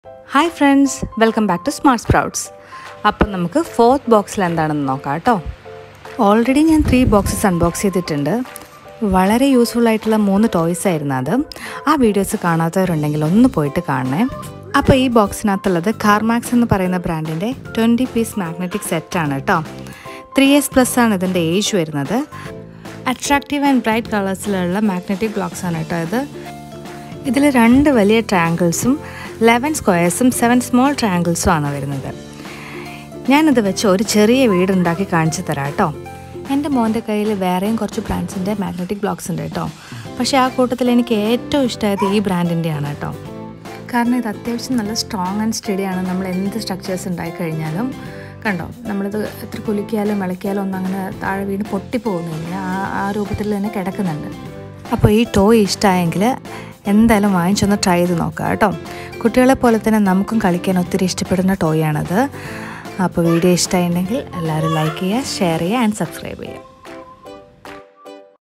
hi friends welcome back to smart sprouts അപ്പം നമുക്ക് fourth ബോക്സിൽ എന്താണെന്ന് നോക്കാം കേട്ടോ ഓൾറെഡി ഞാൻ ത്രീ ബോക്സസ് അൺബോക്സ് ചെയ്തിട്ടുണ്ട് വളരെ യൂസ്ഫുൾ ആയിട്ടുള്ള മൂന്ന് ടോയ്സ് ആയിരുന്നു അത് ആ വീഡിയോസ് കാണാത്തവരുണ്ടെങ്കിൽ ഒന്ന് പോയിട്ട് കാണണേ അപ്പോൾ ഈ ബോക്സിനകത്തുള്ളത് കാർമാക്സ് എന്ന് പറയുന്ന ബ്രാൻഡിൻ്റെ ട്വൻറ്റി പീസ് മാഗ്നറ്റിക് സെറ്റാണ് കേട്ടോ ത്രീ ഇയേഴ്സ് പ്ലസ് ആണ് ഇതിൻ്റെ ഏജ് വരുന്നത് അട്രാക്റ്റീവ് ആൻഡ് ബ്രൈറ്റ് കളേഴ്സിലുള്ള മാഗ്നറ്റിക് ബ്ലോക്സ് ആണ് കേട്ടോ ഇത് ഇതിൽ രണ്ട് വലിയ ട്രയാങ്കിൾസും ലെവൻ സ്ക്വയേഴ്സും സെവൻ സ്മോൾ ട്രയാങ്കിൾസും ആണ് വരുന്നത് ഞാനിത് വെച്ച് ഒരു ചെറിയ വീട് ഉണ്ടാക്കി കാണിച്ചു തരാം കേട്ടോ എൻ്റെ മോൻ്റെ കയ്യിൽ വേറെയും കുറച്ച് ബ്രാൻഡ്സിൻ്റെ മാഗ്നറ്റിക് ബ്ലോക്സ് ഉണ്ട് കേട്ടോ പക്ഷേ ആ കൂട്ടത്തിൽ എനിക്ക് ഏറ്റവും ഇഷ്ടമായത് ഈ ബ്രാൻഡിൻ്റെയാണ് കേട്ടോ കാരണം ഇത് അത്യാവശ്യം നല്ല സ്ട്രോങ് ആൻഡ് സ്റ്റഡിയാണ് നമ്മൾ എന്ത് സ്ട്രക്ചേഴ്സ് ഉണ്ടായി കഴിഞ്ഞാലും കണ്ടോ നമ്മളിത് എത്ര കുലിക്കിയാലും വിളക്കിയാലും ഒന്നും അങ്ങനെ താഴെ വീണ് പൊട്ടിപ്പോകുന്നില്ല ആ ആ രൂപത്തിൽ തന്നെ കിടക്കുന്നുണ്ട് അപ്പോൾ ഈ ടോയ് ഇഷ്ടമായെങ്കിൽ എന്തായാലും വാങ്ങിച്ചൊന്ന് ട്രൈ ചെയ്ത് നോക്കാം കേട്ടോ കുട്ടികളെ പോലെ തന്നെ നമുക്കും കളിക്കാൻ ഒത്തിരി ഇഷ്ടപ്പെടുന്ന ടോയാണത് അപ്പോൾ വീഡിയോ ഇഷ്ടമായിട്ടുണ്ടെങ്കിൽ എല്ലാവരും ലൈക്ക് ചെയ്യുക ഷെയർ ചെയ്യുക ആൻഡ് സബ്സ്ക്രൈബ് ചെയ്യുക